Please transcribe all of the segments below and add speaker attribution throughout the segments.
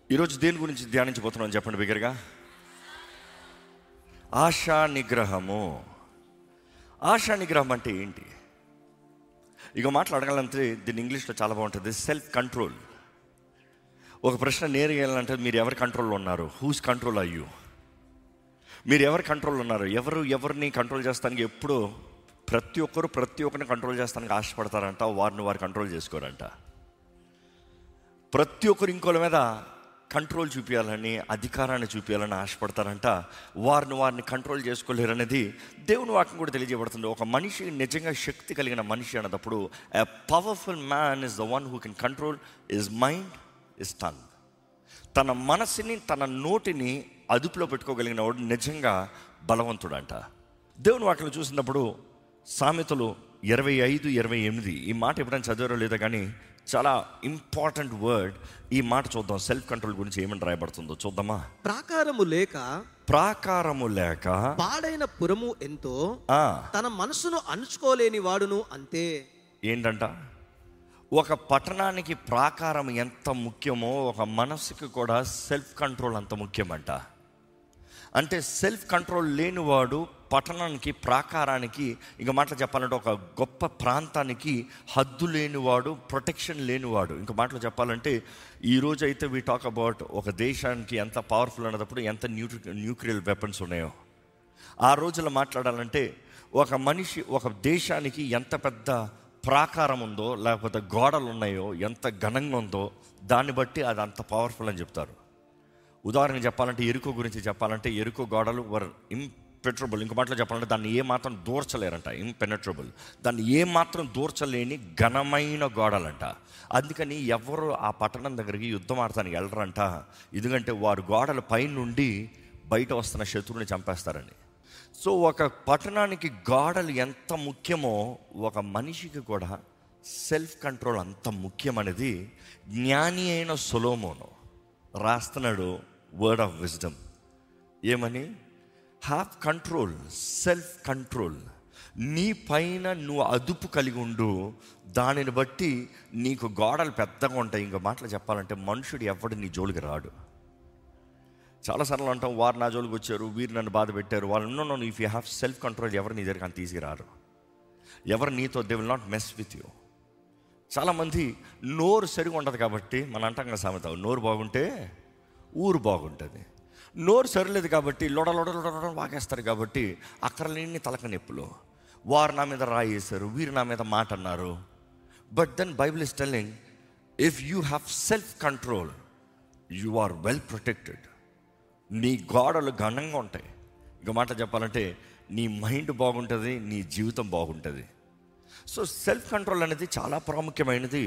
Speaker 1: ఈరోజు దేని గురించి ధ్యానించబోతున్నాం చెప్పండి బిగ్గరగా ఆశా నిగ్రహము ఆశా నిగ్రహం అంటే ఏంటి ఇక మాట్లాడగలంటే దీన్ని ఇంగ్లీష్లో చాలా బాగుంటుంది సెల్ఫ్ కంట్రోల్ ఒక ప్రశ్న నేరుగా వెళ్ళాలంటే మీరు ఎవరి కంట్రోల్లో ఉన్నారు హూస్ కంట్రోల్ అయ్యూ మీరు ఎవరి కంట్రోల్ ఉన్నారు ఎవరు ఎవరిని కంట్రోల్ చేస్తానికి ఎప్పుడు ప్రతి ఒక్కరు ప్రతి ఒక్కరిని కంట్రోల్ చేస్తానికి ఆశపడతారంట వారిని వారు కంట్రోల్ చేసుకోరంట ప్రతి ఒక్కరు ఇంకోళ్ళ మీద కంట్రోల్ చూపించాలని అధికారాన్ని చూపించాలని ఆశపడతారంట వారిని వారిని కంట్రోల్ చేసుకోలేరు అనేది దేవుని వాక్యం కూడా తెలియజేయబడుతుంది ఒక మనిషి నిజంగా శక్తి కలిగిన మనిషి అన్నప్పుడు a powerful man is the one who can control is mind is tongue తన మనసుని తన నోటిని అదుపులో పెట్టుకోగలిగిన వాడు నిజంగా బలవంతుడంట దేవుని వాక్యం చూసినప్పుడు సామెతలు ఇరవై ఐదు ఇరవై ఎనిమిది ఈ మాట ఎప్పుడైనా చదివారో లేదో కానీ చాలా ఇంపార్టెంట్ వర్డ్ ఈ మాట చూద్దాం సెల్ఫ్ కంట్రోల్ గురించి ఏమని రాయబడుతుందో చూద్దామా
Speaker 2: ప్రాకారము లేక
Speaker 1: ప్రాకారము లేక
Speaker 2: పాడైన పురము ఎంతో
Speaker 1: ఆ,
Speaker 2: తన మనసును అణుచుకోలేని వాడును అంతే
Speaker 1: ఏంటంట ఒక పట్టణానికి ప్రాకారం ఎంత ముఖ్యమో ఒక మనసుకి కూడా సెల్ఫ్ కంట్రోల్ అంత ముఖ్యమంట అంటే సెల్ఫ్ కంట్రోల్ లేనివాడు పట్టణానికి ప్రాకారానికి ఇంకా మాటలు చెప్పాలంటే ఒక గొప్ప ప్రాంతానికి హద్దు లేనివాడు ప్రొటెక్షన్ లేనివాడు ఇంకా మాటలు చెప్పాలంటే ఈరోజు అయితే వీ టాక్ అబౌట్ ఒక దేశానికి ఎంత పవర్ఫుల్ అన్నప్పుడు ఎంత న్యూట్రి న్యూక్లియర్ వెపన్స్ ఉన్నాయో ఆ రోజుల్లో మాట్లాడాలంటే ఒక మనిషి ఒక దేశానికి ఎంత పెద్ద ప్రాకారం ఉందో లేకపోతే గోడలు ఉన్నాయో ఎంత ఘనంగా ఉందో దాన్ని బట్టి అది అంత పవర్ఫుల్ అని చెప్తారు ఉదాహరణ చెప్పాలంటే ఎరుకు గురించి చెప్పాలంటే ఎరుకు గోడలు వర్ ఇంపెట్రబుల్ ఇంకో మాటలో చెప్పాలంటే దాన్ని ఏ మాత్రం దూర్చలేరంట ఇంపెనట్రబుల్ దాన్ని ఏ మాత్రం దూర్చలేని ఘనమైన గోడలంట అందుకని ఎవరు ఆ పట్టణం దగ్గరికి యుద్ధం ఆడటానికి వెళ్ళరంట ఎందుకంటే వారు గోడల పైనుండి బయట వస్తున్న శత్రువుని చంపేస్తారని సో ఒక పట్టణానికి గోడలు ఎంత ముఖ్యమో ఒక మనిషికి కూడా సెల్ఫ్ కంట్రోల్ అంత ముఖ్యమనేది జ్ఞాని అయిన సొలోమోను రాస్తున్నాడు వర్డ్ ఆఫ్ విజ్డమ్ ఏమని హ్యావ్ కంట్రోల్ సెల్ఫ్ కంట్రోల్ నీ పైన నువ్వు అదుపు కలిగి ఉండు దానిని బట్టి నీకు గోడలు పెద్దగా ఉంటాయి ఇంకో మాటలు చెప్పాలంటే మనుషుడు ఎవడు నీ జోలికి రాడు చాలాసార్లు అంటాం వారు నా జోలికి వచ్చారు వీరు నన్ను బాధ పెట్టారు వాళ్ళు no no if you have self control ఎవరు నీ దగ్గర అంత ఈజీగా రారు ఎవరు నీతో they will not mess with you చాలామంది నోరు సరిగా ఉండదు కాబట్టి మన అంటాం కదా సామెత నోరు బాగుంటే ఊరు బాగుంటుంది నోరు సరిలేదు కాబట్టి లొడ లొడ లొడ లొడ వాగేస్తారు కాబట్టి అక్కడ లేని తలక నొప్పులు వారు నా మీద రాయేశారు వీరు నా మీద మాట అన్నారు but then Bible is telling if you have self control you are well protected నీ గోడలు ఘనంగా ఉంటాయి ఇంకో మాట చెప్పాలంటే నీ మైండ్ బాగుంటుంది నీ జీవితం బాగుంటుంది సో సెల్ఫ్ కంట్రోల్ అనేది చాలా ప్రాముఖ్యమైనది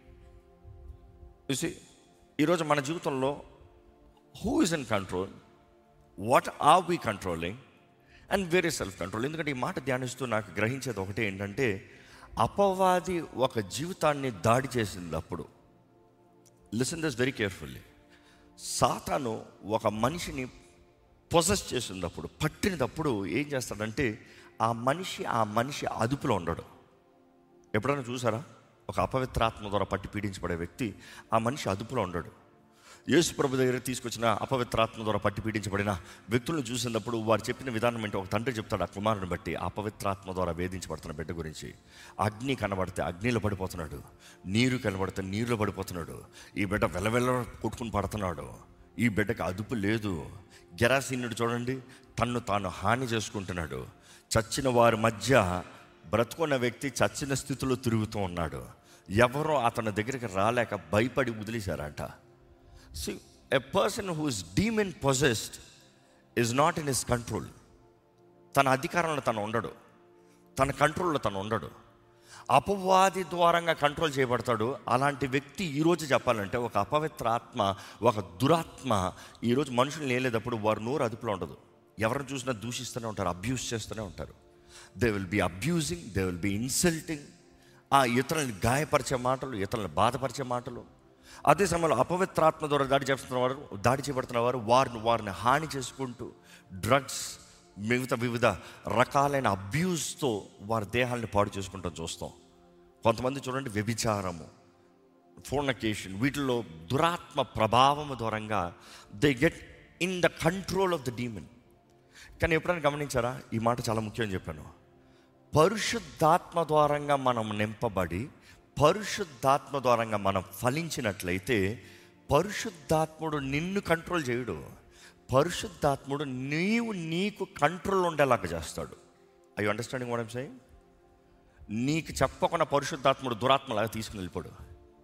Speaker 1: చూసి ఈరోజు మన జీవితంలో who is in control what are we controlling and వేరే సెల్ఫ్ కంట్రోల్ ఎందుకంటే ఈ మాట ధ్యానిస్తూ నాకు గ్రహించేది ఒకటే ఏంటంటే అపవాది ఒక జీవితాన్ని దాడి చేసినప్పుడు లిసన్ దిస్ వెరీ కేర్ఫుల్లీ సాతాను ఒక మనిషిని పొజెస్ చేసినప్పుడు పట్టినప్పుడు ఏం చేస్తాడంటే ఆ మనిషి ఆ మనిషి అదుపులో ఉండడు ఎప్పుడైనా చూసారా ఒక అపవిత్రాత్మ ద్వారా పట్టి పీడించబడే వ్యక్తి ఆ మనిషి అదుపులో ఉండడు యేసు ప్రభు దగ్గర తీసుకొచ్చిన అపవిత్రాత్మ ద్వారా పట్టి పీడించబడిన వ్యక్తులను చూసినప్పుడు వారు చెప్పిన విధానం ఏంటో ఒక తండ్రి చెప్తాడు ఆ కుమారుని బట్టి ఆ అపవిత్రాత్మ ద్వారా వేధించబడుతున్న బిడ్డ గురించి అగ్ని కనబడితే అగ్నిలో పడిపోతున్నాడు నీరు కనబడితే నీరులో పడిపోతున్నాడు ఈ బిడ్డ వెలవెల్ల కొట్టుకుని పడుతున్నాడు ఈ బిడ్డకి అదుపు లేదు గెరాసీనుడు చూడండి తన్ను తాను హాని చేసుకుంటున్నాడు చచ్చిన వారి మధ్య బ్రతుకున్న వ్యక్తి చచ్చిన స్థితిలో తిరుగుతూ ఉన్నాడు ఎవరో అతని దగ్గరికి రాలేక భయపడి వదిలేశారంట see a person who is demon possessed is not in his control తన అధికారంలో తను ఉండడు తన కంట్రోల్లో తను ఉండడు అపవాది ద్వారంగా కంట్రోల్ చేయబడతాడు అలాంటి వ్యక్తి ఈరోజు చెప్పాలంటే ఒక అపవిత్ర ఆత్మ ఒక దురాత్మ ఈరోజు మనుషులు లేలేటప్పుడు వారు నోరు అదుపులో ఉండదు ఎవరిని చూసినా దూషిస్తూనే ఉంటారు అబ్యూస్ చేస్తూనే ఉంటారు they will be abusing they will be insulting ఆ ఇతరులను గాయపరిచే మాటలు ఇతరులను బాధపరిచే మాటలు అదే సమయంలో అపవిత్రాత్మ ద్వారా దాడి చేస్తున్న వారు దాడి చేయబడుతున్న వారు వారిని వారిని హాని చేసుకుంటూ డ్రగ్స్ మిగతా వివిధ రకాలైన అబ్యూస్తో వారి దేహాన్ని పాడు చేసుకుంటాం చూస్తాం కొంతమంది చూడండి వ్యభిచారము ఫోర్నకేషన్ వీటిలో దురాత్మ ప్రభావం దూరంగా they get in the control of the demon కానీ ఎప్పుడైనా గమనించారా ఈ మాట చాలా ముఖ్యం అని చెప్పాను పరిశుద్ధాత్మ ద్వారంగా మనం నింపబడి పరిశుద్ధాత్మ ద్వారంగా మనం ఫలించినట్లయితే పరిశుద్ధాత్ముడు నిన్ను కంట్రోల్ చేయడు పరిశుద్ధాత్ముడు నీవు నీకు కంట్రోల్ ఉండేలాగా చేస్తాడు I understanding what I'm saying నీకు చెప్పకుండా పరిశుద్ధాత్ముడు దురాత్మలాగా తీసుకుని వెళ్ళిపోడు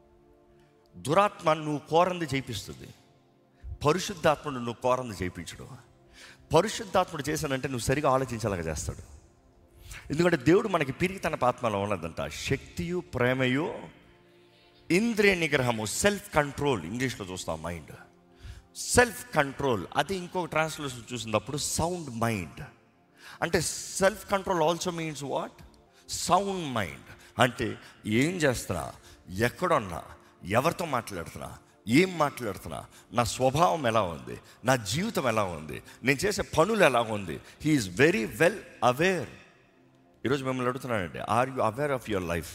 Speaker 1: దురాత్మ నువ్వు కోరంది చేయిస్తుంది పరిశుద్ధాత్ముడు నువ్వు కోరంది చేయించడు పరిశుద్ధాత్ముడు చేశానంటే నువ్వు సరిగా ఆలోచించేలాగా చేస్తాడు ఎందుకంటే దేవుడు మనకి పిరిగి తన ఆత్మలో ఉన్నదంట శక్తియు ప్రేమయు ఇంద్రియ నిగ్రహము సెల్ఫ్ కంట్రోల్ ఇంగ్లీష్లో చూస్తాం మైండ్ సెల్ఫ్ కంట్రోల్ అది ఇంకొక ట్రాన్స్లేషన్ చూసినప్పుడు సౌండ్ మైండ్ అంటే self control also means what sound mind అంటే ఏం చేస్తున్నా ఎక్కడున్నా ఎవరితో మాట్లాడుతున్నా ఏం మాట్లాడుతున్నా నా స్వభావం ఎలా ఉంది నా జీవితం ఎలా ఉంది నేను చేసే పనులు ఎలా ఉంది హీఈస్ వెరీ వెల్ అవేర్ ఈరోజు మిమ్మల్ని అడుగుతున్నానండి are you aware of your life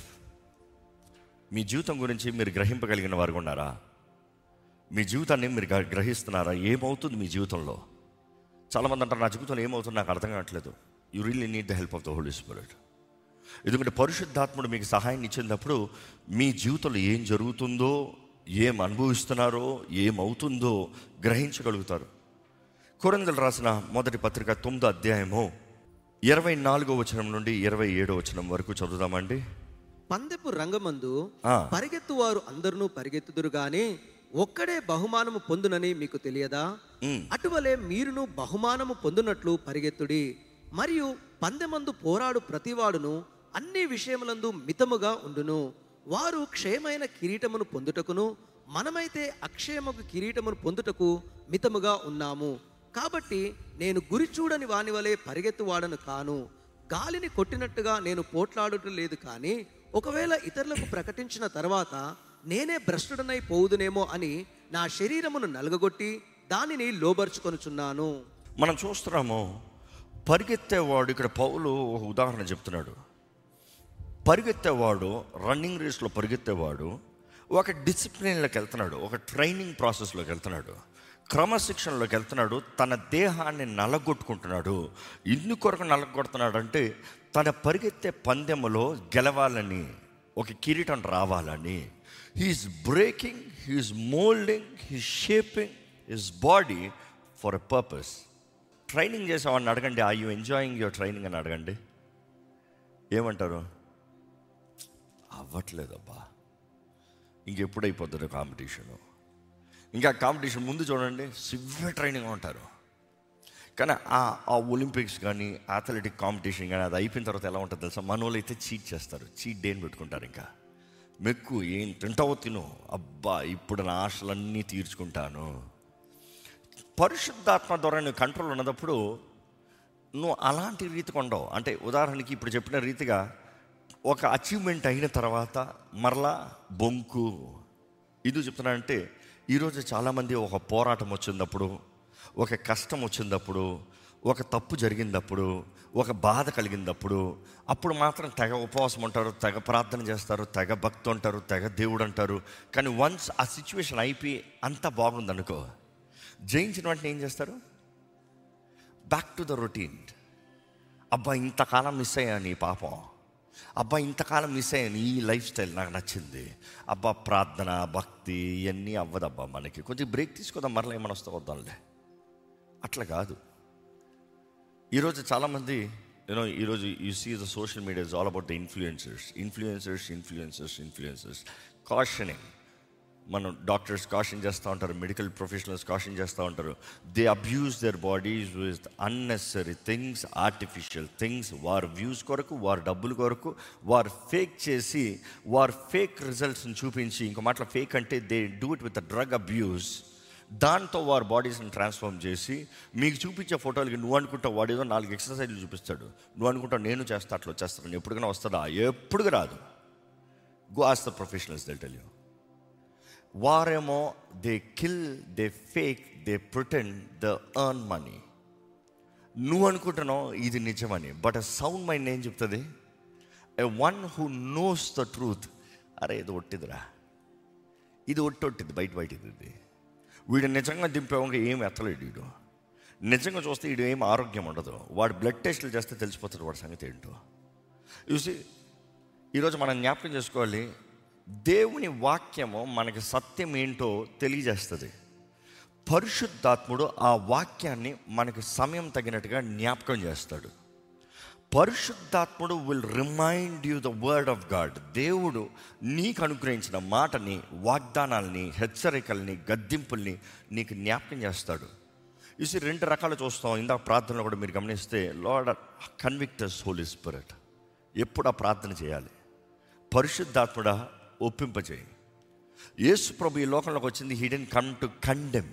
Speaker 1: మీ జీవితం గురించి మీరు గ్రహింపగలిగిన వారు ఉన్నారా మీ జీవితాన్ని మీరు గ్ర- గ్రహిస్తున్నారా ఏమవుతుంది మీ జీవితంలో చాలామంది అంటారు నా జీవితంలో ఏమవుతుంది నాకు అర్థం కావట్లేదు you really need the help of the Holy Spirit ఎందుకంటే పరిశుద్ధాత్ముడు మీకు సహాయం ఇచ్చినప్పుడు మీ జీవితంలో ఏం జరుగుతుందో ఏం అనుభవిస్తున్నారో ఏమవుతుందో గ్రహించగలుగుతారు కొరందలు రాసిన మొదటి పత్రిక తొమ్మిదో అధ్యాయము ఇరవై నాలుగో వచనం నుండి ఇరవై ఏడో వచనం వరకు చదువుదామండి
Speaker 2: పందెపు రంగమందు
Speaker 1: ఆ.
Speaker 2: పరిగెత్తు వారు అందరును పరిగెత్తుదురు గాని ఒక్కడే బహుమానము పొందునని మీకు తెలియదా
Speaker 1: ఉమ్.
Speaker 2: అటువలే మీరును బహుమానము పొందునట్లు పరిగెత్తుడి మరియు పందెమందు పోరాడు ప్రతివాడును అన్ని విషయములందు మితముగా ఉండును వారు క్షయమైన కిరీటమును పొందుటకును మనమైతే అక్షయముకు కిరీటమును పొందుటకు మితముగా ఉన్నాము కాబట్టి నేను గురి చూడని వాని వలె పరిగెత్తువాడను కాను గాలిని కొట్టినట్టుగా నేను పోట్లాడుట లేదు కానీ ఒకవేళ ఇతరులకు ప్రకటించిన తర్వాత నేనే భ్రష్టుడనై పోవుదునేమో అని నా శరీరమును నలగగొట్టి దానిని లోబర్చుకొనుచున్నాను
Speaker 1: మనం చూస్తున్నాము పరిగెత్తేవాడు ఇక్కడ పౌలు ఒక ఉదాహరణ చెప్తున్నాడు పరిగెత్తేవాడు రన్నింగ్ రేస్లో పరిగెత్తేవాడు ఒక డిసిప్లిన్లోకి వెళ్తున్నాడు ఒక ట్రైనింగ్ ప్రాసెస్లోకి వెళ్తున్నాడు క్రమశిక్షణలోకి వెళ్తున్నాడు తన దేహాన్ని నలగొట్టుకుంటున్నాడు ఇందు కొరకు నలగొడుతున్నాడు అంటే తన పరిగెత్తే పందెములో గెలవాలని ఒక కిరీటం రావాలని he's breaking he's moulding he's shaping his body for a purpose training చేసేవాడిని అడగండి I you enjoying your training అని అడగండి ఏమంటారు అవ్వట్లేదబ్బా ఇంకెప్పుడు అయిపోతుంది కాంపిటీషను ఇంకా కాంపిటీషన్ ముందు చూడండి సివియర్ ట్రైనింగ్ ఉంటారు కానీ ఆ ఆ ఒలింపిక్స్ కానీ అథ్లెటిక్ కాంపిటీషన్ కానీ అది అయిపోయిన తర్వాత ఎలా ఉంటుంది తెలుసా మన వాళ్ళు అయితే చీట్ చేస్తారు చీట్ డే అని పెట్టుకుంటారు ఇంకా మెక్కు ఏం తింటావో తిను అబ్బా ఇప్పుడు నా ఆశలన్నీ తీర్చుకుంటాను పరిశుద్ధాత్మ ద్వారా నువ్వు కంట్రోల్ ఉన్నప్పుడు నువ్వు అలాంటి రీతికి ఉండవు అంటే ఉదాహరణకి ఇప్పుడు చెప్పిన రీతిగా ఒక అచీవ్మెంట్ అయిన తర్వాత మరలా బొంకు ఇది చెప్తున్నానంటే ఈరోజు చాలామంది ఒక పోరాటం వచ్చినప్పుడు ఒక కష్టం వచ్చినప్పుడు ఒక తప్పు జరిగినప్పుడు ఒక బాధ కలిగినప్పుడు అప్పుడు మాత్రం తెగ ఉపవాసం ఉంటారు తెగ ప్రార్థన చేస్తారు తెగ భక్తి ఉంటారు తెగ దేవుడు అంటారు కానీ వన్స్ ఆ సిచ్యువేషన్ అయిపోయి అంతా బాగుందనుకో జయించిన వెంటనే ఏం చేస్తారు బ్యాక్ టు ద రొటీన్ అబ్బా ఇంతకాలం మిస్ అయ్యాను ఈ పాపం అబ్బా ఇంతకాలం మిస్ అయ్యాను ఈ లైఫ్ స్టైల్ నాకు నచ్చింది అబ్బా ప్రార్థన భక్తి ఇవన్నీ అవ్వదబ్బా మనకి కొంచెం బ్రేక్ తీసుకోదాం మరలా ఏమైనా వస్తా వద్దాంలే అట్లా కాదు ఈరోజు చాలామంది యూనో ఈరోజు you see the social media is all about the influencers influencers influencers influencers cautioning మనం డాక్టర్స్ కాషన్ చేస్తూ ఉంటారు మెడికల్ ప్రొఫెషనల్స్ కాషన్ చేస్తూ ఉంటారు they abuse their bodies with unnecessary things artificial things వారు వ్యూస్ కొరకు వారు డబ్బుల కొరకు వారు ఫేక్ చేసి వారు ఫేక్ రిజల్ట్స్ని చూపించి ఇంకో మాటలో ఫేక్ అంటే they do it with drug abuse దాంతో వారి బాడీస్ని ట్రాన్స్ఫార్మ్ చేసి మీకు చూపించే ఫోటోలకి నువ్వు అనుకుంటావు వాడు ఏదో నాలుగు ఎక్సర్సైజ్లు చూపిస్తాడు నువ్వు అనుకుంటావు నేను చేస్తా అట్లా వచ్చేస్తాను ఎప్పుడుకైనా వస్తుందా ఎప్పుడు రాదు go ask the professionals they'll tell you వారేమో they kill they fake they pretend the earn money నువ్వు అనుకుంటున్నావు ఇది నిజమని బట్ సౌండ్ మైండ్ ఏం చెప్తుంది a one who knows the truth అరే ఇది ఒట్టిదిరా ఇది ఒట్టొట్టిది బయట బయట ఇది వీడు నిజంగా దింపేవంగా ఏం ఎత్తలేడు వీడు నిజంగా చూస్తే వీడు ఏం ఆరోగ్యం ఉండదు వాడు బ్లడ్ టెస్టులు చేస్తే తెలిసిపోతుంది వాడి సంగతి ఏంటో చూసి ఈరోజు మనం జ్ఞాపకం చేసుకోవాలి దేవుని వాక్యము మనకి సత్యం ఏంటో తెలియజేస్తుంది పరిశుద్ధాత్ముడు ఆ వాక్యాన్ని మనకి సమయం తగినట్టుగా జ్ఞాపకం చేస్తాడు పరిశుద్ధాత్ముడు will remind you the word of God దేవుడు నీకు అనుగ్రహించిన మాటని వాగ్దానాల్ని హెచ్చరికల్ని గద్దింపుల్ని నీకు జ్ఞాపకం చేస్తాడు ఇది రెండు రకాలు చూస్తాం ఇందాక ప్రార్థనలో కూడా మీరు గమనిస్తే లార్డ్ కన్విక్టర్స్ హోలీ స్పిరిట్ ఎప్పుడు ఆ ప్రార్థన చేయాలి పరిశుద్ధాత్ముడా ఒప్పింపచేయి యేసు ప్రభు ఈ లోకంలోకి వచ్చింది he didn't come to condemn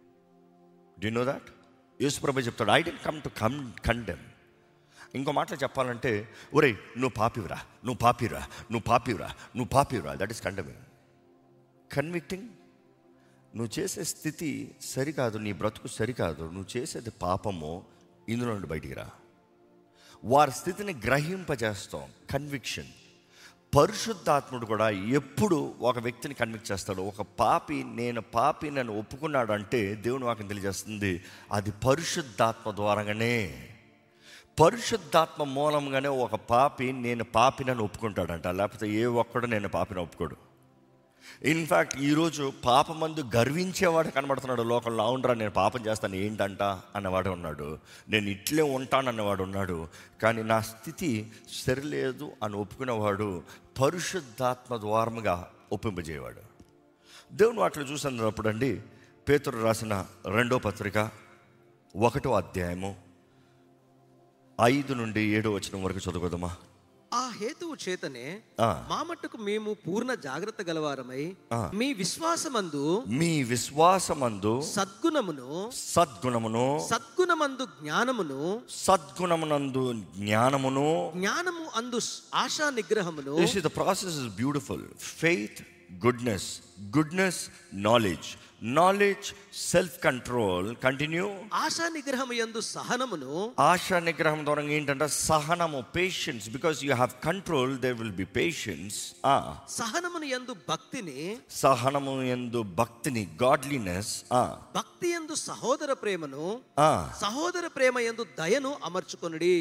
Speaker 1: the no that యేసు ప్రభు చెప్తాడు I didn't come to come condemn ఇంకో మాటలు చెప్పాలంటే ఒరేయ్ నువ్వు పాపివిరా నువ్వు పాపిరా నువ్వు పాపిరా నువ్వు పాపిరా దట్ ఈస్ కండమింగ్ కన్విక్టింగ్ నువ్వు చేసే స్థితి సరికాదు నీ బ్రతుకు సరికాదు నువ్వు చేసేది పాపము ఇందులో నుండి బయటికి రా వారి స్థితిని గ్రహింపజేస్తాం కన్విక్షన్ పరిశుద్ధాత్ముడు కూడా ఎప్పుడు ఒక వ్యక్తిని కన్విక్ట్ చేస్తాడు ఒక పాపి నేను పాపి నన్ను ఒప్పుకున్నాడు అంటే దేవుని వాక్యం తెలియజేస్తుంది అది పరిశుద్ధాత్మ ద్వారాగానే పరిశుద్ధాత్మ మూలంగానే ఒక పాపి నేను పాపినని ఒప్పుకుంటాడంట లేకపోతే ఏ ఒక్కడు నేను పాపిని ఒప్పుకోడు ఇన్ఫ్యాక్ట్ ఈరోజు పాపమందు గర్వించేవాడు కనబడుతున్నాడు లోకంలో అవునరా నేను పాపం చేస్తాను ఏంటంట అన్నవాడు ఉన్నాడు నేను ఇట్లే ఉంటానన్నవాడు ఉన్నాడు కానీ నా స్థితి సరిలేదు అని ఒప్పుకునేవాడు పరిశుద్ధాత్మ ద్వారముగా ఒప్పింపజేయవాడు దేవుని వాటిలో చూసినప్పుడు అండి పేతురు రాసిన రెండో పత్రిక ఒకటో అధ్యాయము ఐదు నుండి ఏడో వచ్చిన వరకు చదువుకోదమ్మా
Speaker 2: ఆ హేతువు చేతనే
Speaker 1: ఆ.
Speaker 2: మా మట్టుకు మేము పూర్ణ జాగ్రత్త గలవారమై
Speaker 1: ఆ.
Speaker 2: మీ విశ్వాసమందు
Speaker 1: మీ విశ్వాసమందు
Speaker 2: సద్గుణమును
Speaker 1: సద్గుణమును
Speaker 2: సద్గుణమందు జ్ఞానమును
Speaker 1: సద్గుణమునందు జ్ఞానమును
Speaker 2: జ్ఞానము అందు ASHA నిగ్రహమును
Speaker 1: You see, the process is beautiful. Faith, goodness, goodness, knowledge, knowledge, self control. Continue.
Speaker 2: ASHA నిగ్రహము యందు సహనమును
Speaker 1: ఆశా నిగ్రహం ద్వారా ఏంటంటే సహనము patience because you have control there will be patience
Speaker 2: సహనమును యందు భక్తిని
Speaker 1: సహనము ఎందు భక్తిని గాడ్లీనెస్
Speaker 2: భక్తి యందు సహోదర ప్రేమను సహోదర ప్రేమ యందు దయను అమర్చుకొనుడి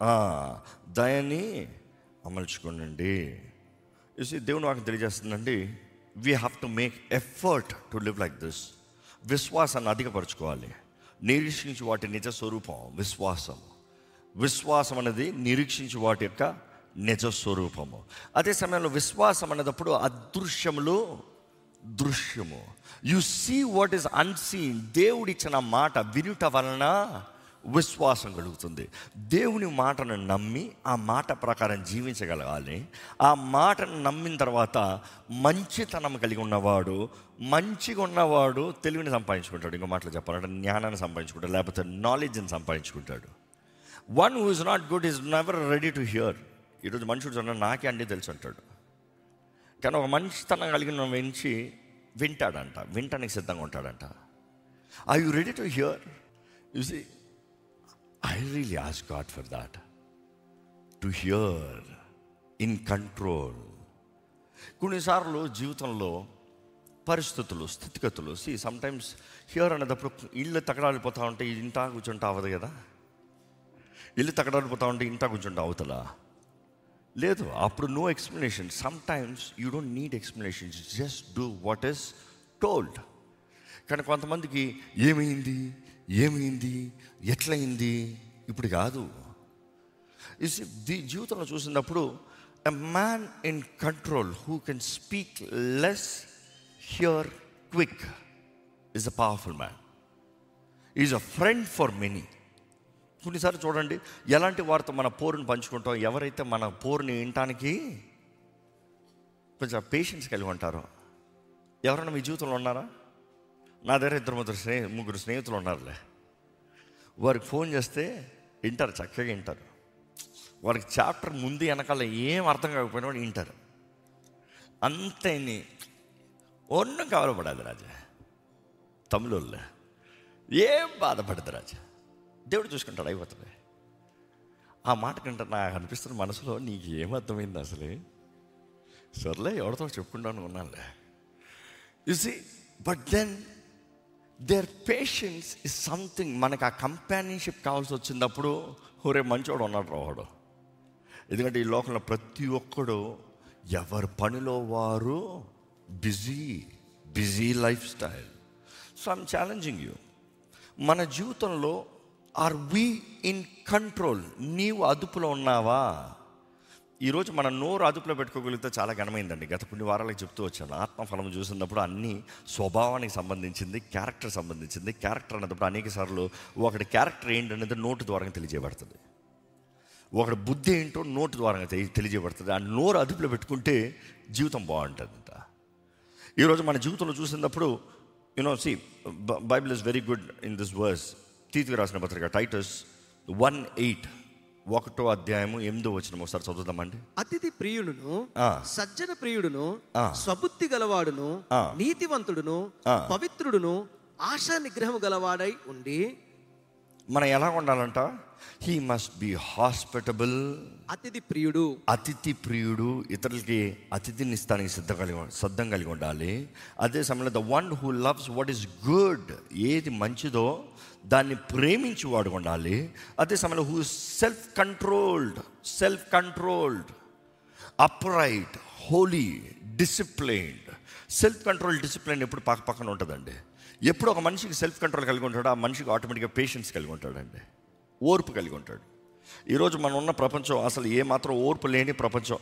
Speaker 1: దయని అమల్చుకోనండి చూసి దేవుని వాకి తెలియజేస్తుందండి we have to make effort to live like this విశ్వాసాన్ని అధికపరచుకోవాలి నిరీక్షించి వాటి నిజ స్వరూపం విశ్వాసం విశ్వాసం అనేది నిరీక్షించి వాటి యొక్క నిజ స్వరూపము అదే సమయంలో విశ్వాసం అనేటప్పుడు అదృశ్యములు దృశ్యము you see what is unseen దేవుడిచ్చిన మాట వినుట వలన విశ్వాసం కలుగుతుంది దేవుని మాటను నమ్మి ఆ మాట ప్రకారం జీవించగలగాలి ఆ మాటను నమ్మిన తర్వాత మంచితనం కలిగి ఉన్నవాడు మంచిగా ఉన్నవాడు తెలివిని సంపాదించుకుంటాడు ఇంకో మాటలు చెప్పాలంటే జ్ఞానాన్ని సంపాదించుకుంటాడు లేకపోతే నాలెడ్జ్ని సంపాదించుకుంటాడు one who is not good is never ready to hear ఈరోజు మనుషుడు சொன்னா నాకే అన్నీ తెలుసు అంటాడు కానీ ఒక మంచితనం కలిగిన వెంచి వింటాడంట వింటానికి సిద్ధంగా ఉంటాడంట I you ready to hear you see I really ask God for that to hear in control కొన్నిసార్లు జీవితంలో పరిస్థితులు స్థితిగతులు సి సమ్టైమ్స్ హియర్ అనేటప్పుడు ఇల్లు తగడాలిపోతా ఉంటే ఇంటా కూర్చుంటా అవ్వదు కదా ఇల్లు తగడాలిపోతా ఉంటే ఇంటా కూర్చుంటా అవుతలా లేదు అప్పుడు no explanation sometimes you don't need explanation just do what is told కానీ కొంతమందికి ఏమైంది ఏమైంది ఎట్లయింది ఇప్పుడు కాదు ఇస్ ది జీవితంలో చూసినప్పుడు a man in control who can speak less hear quick is a powerful man is a friend for many కొన్నిసార్లు చూడండి ఎలాంటి వారితో మన పోరుని పంచుకుంటాం ఎవరైతే మన పోరుని వినటానికి కొంచెం పేషెన్స్ కలిగి ఉంటారో ఎవరైనా మీ జీవితంలో ఉన్నారా నా దగ్గర ఇద్దరు ముగ్గురు స్నేహ ముగ్గురు స్నేహితులు ఉన్నారులే వారికి ఫోన్ చేస్తే వింటారు చక్కగా వింటారు వారికి చాప్టర్ ముందు వెనకాల ఏం అర్థం కాకపోయినా కూడా వింటారు అంతేని ఒన్నం కవరపడాలి రాజా తమిళోళ్ళే ఏం బాధపడదు రాజా దేవుడు చూసుకుంటాడు అయిపోతుంది ఆ మాట కంటే నాకు అనిపిస్తున్న మనసులో నీకు ఏం అర్థమైంది అసలే సర్లే ఎవరితో చెప్పుకుంటాను ఉన్నానులే you see but then there patience is something మనకు ఆ కంపానియన్షిప్ కావాల్సి వచ్చినప్పుడు ఒరే మంచోడు ఉన్నాడు రావాడు ఎందుకంటే ఈ లోకంలో ప్రతి ఒక్కడు ఎవరి పనిలో వారు busy busy lifestyle so I'm challenging you మన జీవితంలో ఆర్ వి ఇన్ కంట్రోల్ నీవు అదుపులో ఉన్నావా ఈరోజు మన నోరు అదుపులో పెట్టుకోగలిగితే చాలా ఘనమైందండి గత కొన్ని వారాలకు చెప్తూ వచ్చాను ఆత్మఫలం చూసినప్పుడు అన్ని స్వభావానికి సంబంధించింది క్యారెక్టర్ సంబంధించింది క్యారెక్టర్ అన్నప్పుడు అనేక సార్లు ఒకటి క్యారెక్టర్ ఏంటనేది నోటు ద్వారా తెలియజేయబడుతుంది ఒకటి బుద్ధి ఏంటో నోటు ద్వారా తెలి- తెలియజేయబడుతుంది ఆ నోరు అదుపులో పెట్టుకుంటే జీవితం బాగుంటుందంట ఈరోజు మన జీవితంలో చూసినప్పుడు you know see Bible is very good in this verse తీతికి రాసిన పత్రిక టైటస్ వన్ ఎయిట్ ఒకటో అధ్యాయము ఎనిమిదో వచ్చిన ఒకసారి చదువుదామండి
Speaker 2: అతిథి ప్రియుడును
Speaker 1: ఆ.
Speaker 2: సజ్జన ప్రియుడును
Speaker 1: ఆ.
Speaker 2: స్వబుద్ధి గలవాడును
Speaker 1: ఆ.
Speaker 2: నీతివంతుడును
Speaker 1: ఆ.
Speaker 2: పవిత్రుడును ఆశా నిగ్రహము గలవాడై ఉండి
Speaker 1: మనం ఎలా ఉండాలంట హీ మస్ట్ బి హాస్పిటబుల్
Speaker 2: అతిథి ప్రియుడు
Speaker 1: అతిథి ప్రియుడు ఇతరులకి అతిథిని ఇస్తానికి సిద్ధం కలిగి సిద్ధం కలిగి ఉండాలి అదే సమయంలో the one who loves what is good ఏది మంచిదో దాన్ని ప్రేమించి వాడు ఉండాలి అదే సమయంలో who self controlled self controlled upright holy disciplined self control discipline ఎప్పుడు పక్క పక్కన ఉంటుందండి ఎప్పుడు ఒక మనిషికి సెల్ఫ్ కంట్రోల్ కలిగి ఉంటాడో ఆ మనిషికి ఆటోమేటిక్గా పేషెన్స్ కలిగి ఉంటాడండి ఓర్పు కలిగి ఉంటాడు ఈరోజు మనం ఉన్న ప్రపంచం అసలు ఏ మాత్రం ఓర్పు లేని ప్రపంచం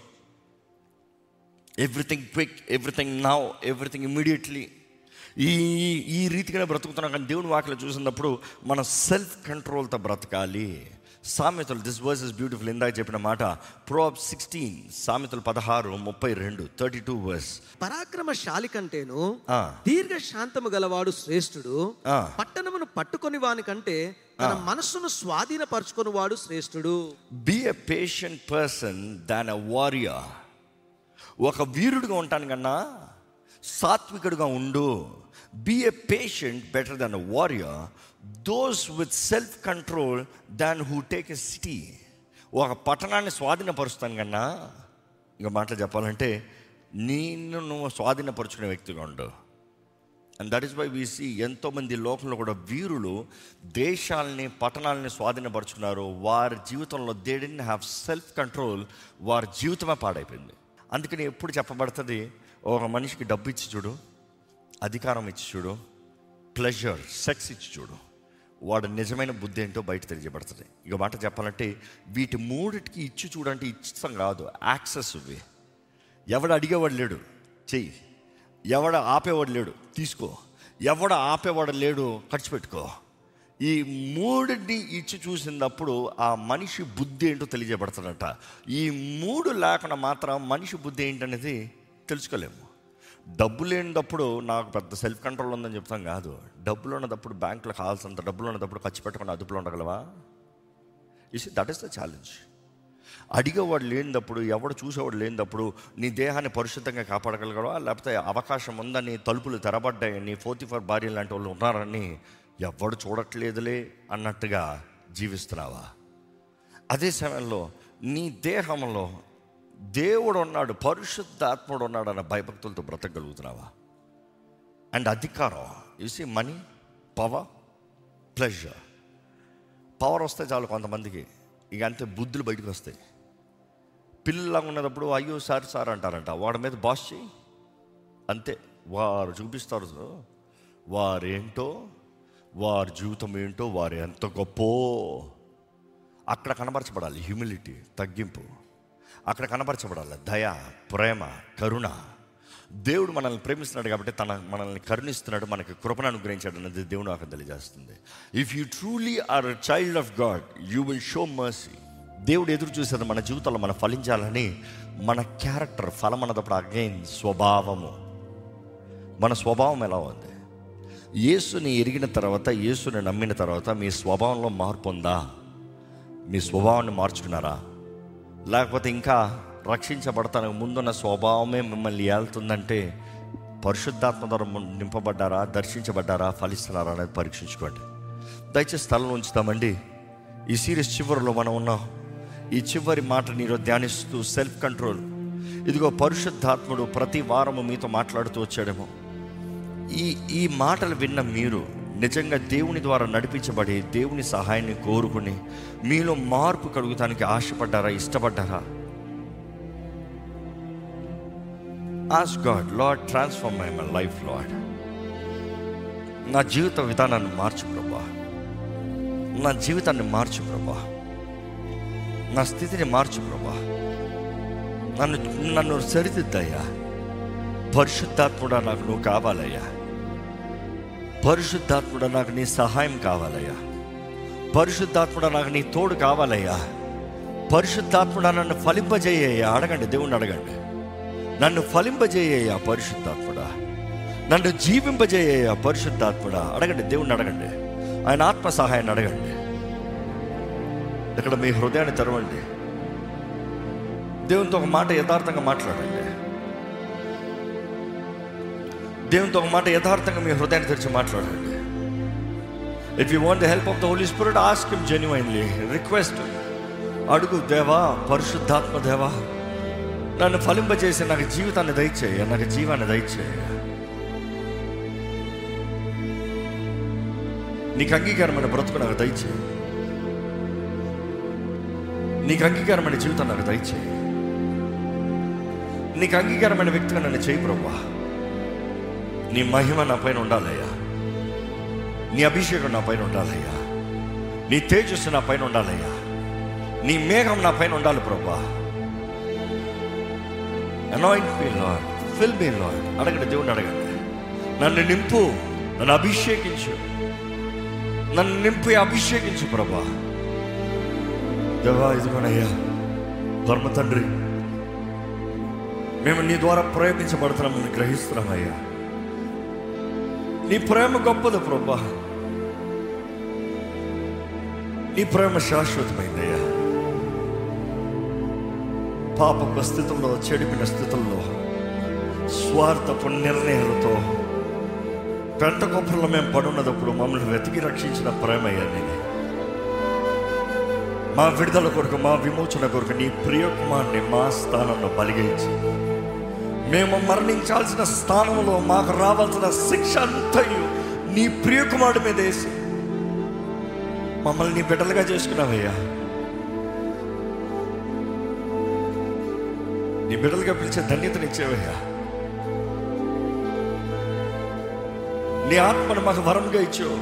Speaker 1: everything quick everything now everything immediately ఈ ఈ- ఈ రీతిగానే బ్రతుకుతున్నాం కానీ దేవుని వాక్యలో చూసినప్పుడు మన సెల్ఫ్ కంట్రోల్తో బ్రతకాలి సామెతలు దిస్ వర్స్ ఇస్ బ్యూటిఫుల్ ఇందాక చెప్పిన మాట ప్రోబ్ సిక్స్టీన్ సామెతలు పదహారు ముప్పై రెండు థర్టీ టూ వర్స్
Speaker 2: పరాక్రమశాలి కంటేను
Speaker 1: ఆ.
Speaker 2: దీర్ఘ శాంతము గలవాడు శ్రేష్ఠుడు
Speaker 1: ఆ.
Speaker 2: పట్టణమును పట్టుకొని వాని కంటే తన మనస్సును స్వాధీనపరచుకొని వాడు శ్రేష్ఠుడు
Speaker 1: be a patient person than a warrior ఒక వీరుడుగా ఉంటాను కన్నా సాత్వికుడుగా ఉండు be a patient better than a warrior those with self control than who take a city ఒక పట్టణాన్ని స్వాధీనపరుస్తాను కన్నా ఇంకా మాటలు చెప్పాలంటే నిన్ను నువ్వు స్వాధీనపరుచుకునే వ్యక్తిగా ఉండు and that is why we see ఎంతోమంది లోకంలో కూడా వీరులు దేశాలని పట్టణాలని స్వాధీనపరుచుకున్నారు వారి జీవితంలో they didn't have self control వారి జీవితమే పాడైపోయింది అందుకని ఎప్పుడు చెప్పబడుతుంది ఒక మనిషికి డబ్బు ఇచ్చి చూడు అధికారం ఇచ్చి చూడు ప్లెజర్ సెక్స్ ఇచ్చి చూడు వాడు నిజమైన బుద్ధి ఏంటో బయట తెలియజేయబడుతుంది ఇక మాట చెప్పాలంటే వీటి మూడిటికి ఇచ్చి చూడంటే ఇష్టం కాదు యాక్సెస్ ఇవి ఎవడు అడిగేవాడు లేడు చెయ్యి ఎవడ ఆపేవాడు లేడు తీసుకో ఎవడ ఆపేవాడు లేడు ఖర్చు పెట్టుకో ఈ మూడిని ఇచ్చి చూసినప్పుడు ఆ మనిషి బుద్ధి ఏంటో తెలియజేయబడుతుందట ఈ మూడు లేకుండా మాత్రం మనిషి బుద్ధి ఏంటనేది తెలుసుకోలేము డబ్బు లేనిదప్పుడు నాకు పెద్ద సెల్ఫ్ కంట్రోల్ ఉందని చెప్తాం కాదు డబ్బులు ఉన్నదప్పుడు బ్యాంకులో కావాల్సినంత డబ్బులు ఉన్నదప్పుడు ఖర్చు పెట్టకుండా అదుపులో ఉండగలవా is that is the challenge అడిగేవాడు లేనిదప్పుడు ఎవడు చూసేవాడు లేనిదప్పుడు నీ దేహాన్ని పరిశుద్ధంగా కాపాడగలగడవా లేకపోతే అవకాశం ఉందని తలుపులు తెరబడ్డాయని ఫోర్టీ ఫోర్ భార్య లాంటి వాళ్ళు ఉన్నారని ఎవడు చూడట్లేదులే అన్నట్టుగా జీవిస్తున్నావా అదే సమయంలో నీ దేహంలో దేవుడు ఉన్నాడు పరిశుద్ధాత్ముడు ఉన్నాడు అన్న భయభక్తులతో బ్రతకగలుగుతున్నావా అండ్ అధికారం you see money power pleasure power వస్తే చాలు కొంతమందికి ఇక అంతే బుద్ధులు బయటకు వస్తాయి పిల్లలాగా ఉన్నప్పుడు అయ్యో సార్ సార్ అంటారంట వాడి మీద బాస్ చేయి అంతే వారు చూపిస్తారు వారేంటో వారి జీవితం ఏంటో వారు ఎంత గొప్పో అక్కడ కనబరచబడాలి హ్యూమిలిటీ తగ్గింపు అక్కడ కనబరచబడాలి దయ ప్రేమ కరుణ దేవుడు మనల్ని ప్రేమిస్తున్నాడు కాబట్టి తన మనల్ని కరుణిస్తున్నాడు మనకి కృపను అనుగ్రహించాడు అనేది దేవుడు నాకు తెలియజేస్తుంది if you truly are a child of God you will show mercy దేవుడు ఎదురు చూసేది మన జీవితంలో మనం ఫలించాలని మన క్యారెక్టర్ ఫలం అన్నదప్పుడు అగైన్ స్వభావము మన స్వభావం ఎలా ఉంది యేసుని ఎరిగిన తర్వాత యేసుని నమ్మిన తర్వాత మీ స్వభావంలో మార్పు ఉందా మీ స్వభావాన్ని మార్చుకున్నారా లేకపోతే ఇంకా రక్షించబడతానికి ముందున్న స్వభావమే మిమ్మల్ని ఏళ్తుందంటే పరిశుద్ధాత్మ ద్వారా ము- నింపబడ్డారా దర్శించబడ్డారా ఫలిస్తున్నారా అనేది పరీక్షించుకోండి దయచేసి స్థలం ఉంచుతామండి ఈ సీరియస్ చివరిలో మనం ఉన్నాం ఈ చివరి మాటని ఈరోజు ధ్యానిస్తూ సెల్ఫ్ కంట్రోల్ ఇదిగో పరిశుద్ధాత్ముడు ప్రతి వారము మీతో మాట్లాడుతూ వచ్చాడేమో ఈ ఈ మాటలు విన్న మీరు నిజంగా దేవుని ద్వారా నడిపించబడి దేవుని సహాయాన్ని కోరుకుని మీలో మార్పు కలుగుతానికి ఆశపడ్డారా ఇష్టపడ్డారా ask God Lord transform my my life Lord నా జీవిత విధానాన్ని మార్చు ప్రభా నా జీవితాన్ని మార్చు ప్రభా నా స్థితిని మార్చు ప్రభా నన్ను నన్ను సరిదిద్దయ్యా పరిశుద్ధాత్ముడా నాకు నువ్వు కావాలయ్యా పరిశుద్ధాత్ముడా నాకు నీ సహాయం కావాలయ్యా పరిశుద్ధాత్ముడా నాకు నీ తోడు కావాలయ్యా పరిశుద్ధాత్ముడా నన్ను ఫలింపజేయ్యా అడగండి దేవుణ్ణి అడగండి నన్ను ఫలింపజేయ్యా పరిశుద్ధాత్ముడా నన్ను జీవింపజేయ్యా పరిశుద్ధాత్ముడా అడగండి దేవుణ్ణి అడగండి ఆయన ఆత్మ సహాయాన్ని అడగండి ఇక్కడ మీ హృదయాన్ని తెరవండి దేవునితో ఒక మాట యథార్థంగా మాట్లాడండి దేవునితో ఒక మాట యథార్థంగా మీ హృదయాన్ని తెరిచి మాట్లాడండి if you want the help of the Holy Spirit ask him genuinely request అడుగు దేవా పరిశుద్ధాత్మ దేవా నన్ను ఫలింపజేసి నాకు జీవితాన్ని దయచేయ నాకు జీవాన్ని దయచేయ నీకు అంగీకారమైన బ్రతుకు నాకు దయచేయి నీకు అంగీకారమైన జీవితం నాకు దయచేయి నీకు అంగీకారమైన వ్యక్తిగా నన్ను చేయి ప్రభా నీ మహిమ నా పైన ఉండాలయ్యా నీ అభిషేకం నా పైన ఉండాలయ్యా నీ తేజస్సు నా పైన ఉండాలయ్యా నీ మేఘం నా పైన ఉండాలి ప్రభా anoint me Lord fill me Lord అడగండి దేవుని అడగండి నన్ను నింపు నన్ను అభిషేకించు నన్ను నింపి అభిషేకించు ప్రభా దేవా ఇదిగోనయ్యా ధర్మ తండ్రి మేము నీ ద్వారా ప్రయోగించబడుతున్నామని గ్రహిస్తున్నామయ్యా నీ ప్రేమ గొప్పది ప్రభా నీ ప్రేమ శాశ్వతమైందయ్యా పాపపు స్థితుల్లో చెడిపిన స్థితుల్లో స్వార్థపు నిర్ణయాలతో పెంట గొప్పలో మేము పడున్నదప్పుడు మమ్మల్ని వెతికి రక్షించిన ప్రేమయ్యా నీది మా విడుదల కొరకు మా విమోచన కొరకు నీ ప్రియకుమార్ని మా స్థానంలో బలిగించి మేము మరణించాల్సిన స్థానంలో మాకు రావాల్సిన శిక్ష అంతయు నీ ప్రియకుమారుడి మీద వేసి మమ్మల్ని నీ బిడ్డలుగా చేసుకున్నావయ్యా నీ బిడ్డలుగా పిలిచే ధన్యతనిచ్చేవయ్యా నీ ఆత్మను మాకు వరంగా ఇచ్చావు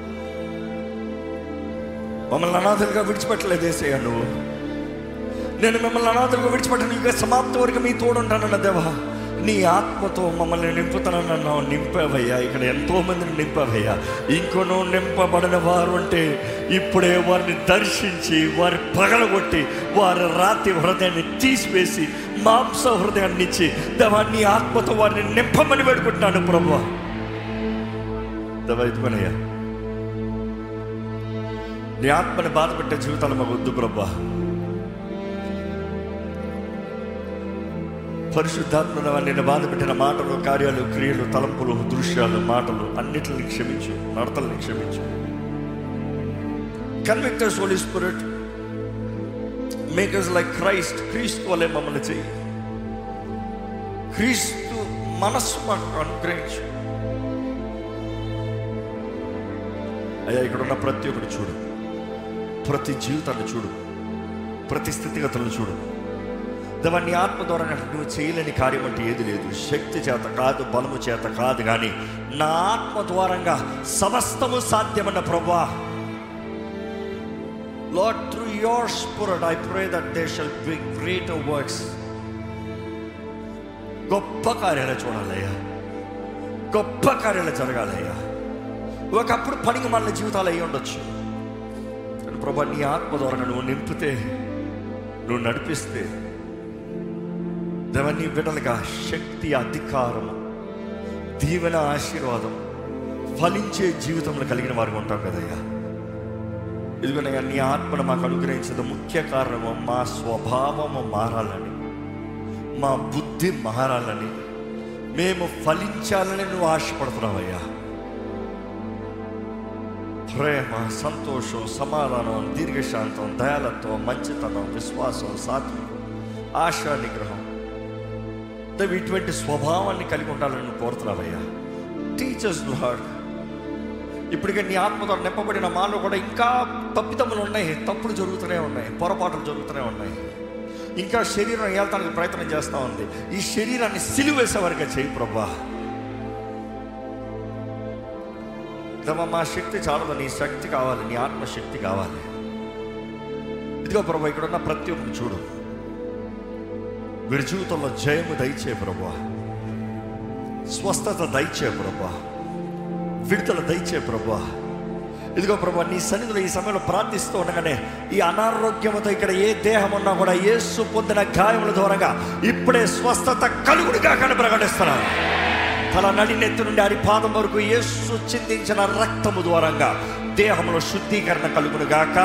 Speaker 1: మమ్మల్ని అనాథలుగా విడిచిపెట్టలేదు ఏసయ్యా నువ్వు నేను మిమ్మల్ని అనాథలుగా విడిచిపెట్టను ఇంకా సమాప్తి వరకు మీ తోడుంటానన్న దేవా నీ ఆత్మతో మమ్మల్ని నింపుతానన్నావు నింపావయ్యా ఇక్కడ ఎంతో మందిని నింపావయ్యా ఇంకొనో నింపబడిన వారు అంటే ఇప్పుడే వారిని దర్శించి వారి పగలగొట్టి వారి రాతి హృదయాన్ని తీసివేసి మాంస హృదయాన్ని ఇచ్చి దేవా నీ ఆత్మతో వారిని నింపమని పెడుకుంటున్నాను ప్రభు దేవా ఇదిగోనయ్యా నీ ఆత్మని బాధ పెట్టే జీవితాలు మాకు వద్దు ప్రభా పరిశుద్ధాత్మ నిన్ను బాధ పెట్టిన మాటలు కార్యాలు క్రియలు తలంపులు దృశ్యాలు మాటలు అన్నిటిని క్షమించు నడతల్ని క్షమించు convictors Holy Spirit makers like Christ క్రీస్తు వలె మమ్మల్ని చెయ్యి క్రీస్తు మనస్సు మాకు అనుగ్రహించు అయ్యా ఇక్కడ ఉన్న ప్రతి ఒక్కటి చూడు ప్రతి జీవితాన్ని చూడు ప్రతి స్థితిగతులను చూడు దేవా నీ ఆత్మ ద్వారా నాకు నువ్వు చేయలేని కార్యం అంటే ఏది లేదు శక్తి చేత కాదు బలము చేత కాదు కానీ నా ఆత్మ ద్వారంగా సమస్తము సాధ్యమన్న ప్రభా Lord through your spirit I pray that they shall be greater works గొప్ప కార్యాలు చూడాలయ్యా గొప్ప కార్యాలు జరగాలయ్యా ఒకప్పుడు పనికి మన జీవితాలు అయ్యి ఉండొచ్చు కానీ ప్రభా నీ ఆత్మ ద్వారా నువ్వు నింపితే నువ్వు నడిపిస్తే దేవ నీ బిడ్డలుగా శక్తి అధికారం దీవెన ఆశీర్వాదం ఫలించే జీవితంలో కలిగిన వారు ఉంటాం కదయ్యా ఇదిగోనయ్యా నీ ఆత్మను మాకు అనుగ్రహించదు ముఖ్య కారణము మా స్వభావము మారాలని మా బుద్ధి మారాలని మేము ఫలించాలని నువ్వు ఆశపడుతున్నావయ్యా ప్రేమ సంతోషం సమాధానం దీర్ఘశాంతం దయాలత్వం మంచితనం విశ్వాసం సాత్వికం ఆశా నిగ్రహం దేవి ఇటువంటి స్వభావాన్ని కలిగి ఉండాలని నువ్వు కోరుతున్నావయ్యా టీచర్స్ లార్డ్ ఇప్పటికే నీ ఆత్మతో నింపబడిన మాలో కూడా ఇంకా తప్పిదములు ఉన్నాయి తప్పులు జరుగుతూనే ఉన్నాయి పొరపాట్లు జరుగుతూనే ఉన్నాయి ఇంకా శరీరం ఏళ్తానికి ప్రయత్నం చేస్తూ ఉంది ఈ శరీరాన్ని సిలువేసే వరకు చేయి ప్రభా ఇదమ్మా మా శక్తి చాలదు నీ శక్తి కావాలి నీ ఆత్మశక్తి కావాలి ఇదిగో ప్రభా ఇక్కడ ఉన్న ప్రతి ఒక్కరిని చూడు వీరి జీవితంలో జయము దయచే ప్రభా స్వస్థత దయచే ప్రభా విడుదల దయచే ప్రభా ఇదిగో ప్రభా నీ సన్నిధిలో ఈ సమయంలో ప్రార్థిస్తూ ఉండగానే ఈ అనారోగ్యముతో ఇక్కడ ఏ దేహం ఉన్నా కూడా యేసు పొందిన గాయముల ద్వారాగా ఇప్పుడే స్వస్థత కలుగుడుగా కానీ ప్రకటిస్తున్నాను తల నడినెత్తి నుండి అరి పాదం వరకు యేసు చిందించిన రక్తము ద్వారంగా దేహంలో శుద్ధీకరణ కలుగును గాక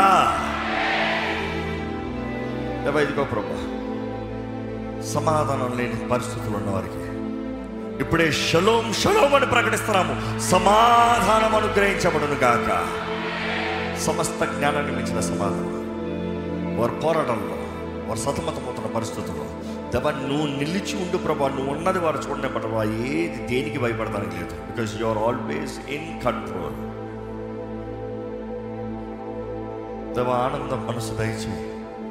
Speaker 1: దేవా, ఇదిగో ప్రభా సమాధానం లేని పరిస్థితులు ఉన్నవారికి ఇప్పుడే షలోం షలోం అని ప్రకటిస్తున్నాము సమాధానం అనుగ్రహించబడును గాక సమస్త జ్ఞానాన్ని మించిన సమాధానం వారి పోరాటంలో వారు సతమతమవుతున్న పరిస్థితుల్లో దేవా నువ్వు నిలిచి ఉండు ప్రభా నువ్వు ఉన్నది వారు చూడనే ప్రభా ఏది దేనికి భయపడడానికి లేదు because you are always in control దేవా ఆనందం మనసు దయచేయి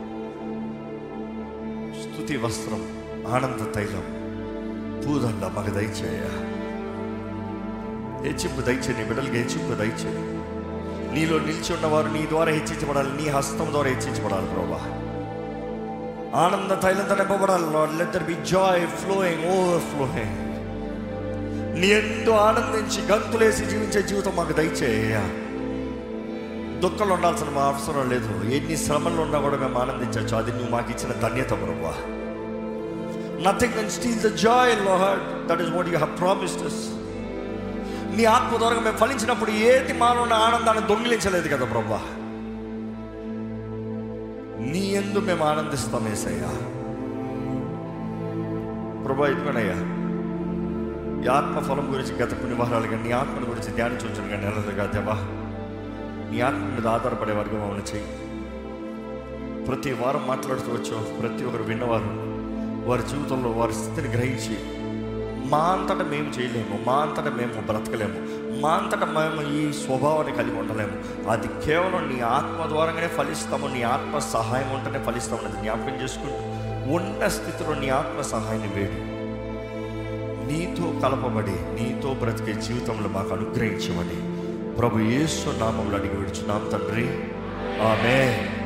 Speaker 1: స్తుతి వస్త్రం ఆనంద తైలం పూదండ మాకు దయచేయ హెచ్చింపు దయచే నీ బిడ్డలకి హెచ్చింపు దయచే నీలో నిలిచి ఉన్నవారు నీ ద్వారా హెచ్చించబడాలి నీ హస్తం ద్వారా హెచ్చించబడాలి ప్రభా ఆనంద తైలంతో నింపబడాలి Lord let there be joy flowing overflowing నీ ఎందు ఆనందించి గంతులేసి జీవించే జీవితం మాకు దయచేయ దుఃఖంలో ఉండాల్సిన మా అవసరం లేదు ఎన్ని శ్రమలు ఉన్నా కూడా మేము ఆనందించవచ్చు అది నువ్వు మాకు ఇచ్చిన ధన్యత ప్రభా nothing can steal the joy Lord that is what you have promised us నీ ఆత్మ ద్వారా మేము ఫలించినప్పుడు ఏది మాలో ఉన్న ఆనందాన్ని దొంగిలించలేదు కదా ప్రభా నీ ఎందు మేము ఆనందిస్తాం ఏసయ్యా ప్రభా ఇదిగోనయ్యా ఈ ఆత్మ ఫలం గురించి గత కొన్ని వారాలుగా నీ ఆత్మల గురించి ధ్యానించవచ్చును కానీ నెలలుగా దేవా నీ ఆత్మ మీద ఆధారపడే వర్గం మమ్మల్ని చెయ్యి ప్రతి వారం మాట్లాడుతూ వచ్చావు ప్రతి ఒక్కరు విన్నవారు వారి జీవితంలో వారి స్థితిని గ్రహించి మా అంతటా మేము చేయలేము మా అంతటా మేము బ్రతకలేము మా అంతటా మేము ఈ స్వభావాన్ని కలిగి ఉండలేము అది కేవలం నీ ఆత్మ ద్వారానే ఫలిస్తాము నీ ఆత్మ సహాయం ఉంటేనే ఫలిస్తాము అనేది జ్ఞాపకం చేసుకుంటూ ఉన్న స్థితిలో నీ ఆత్మ సహాయాన్ని వేడి నీతో కలపబడి నీతో బ్రతికే జీవితంలో మాకు అనుగ్రహించమని ప్రభు యేసు నామంలో అడిగి విడుచున్నాం తండ్రి ఆమె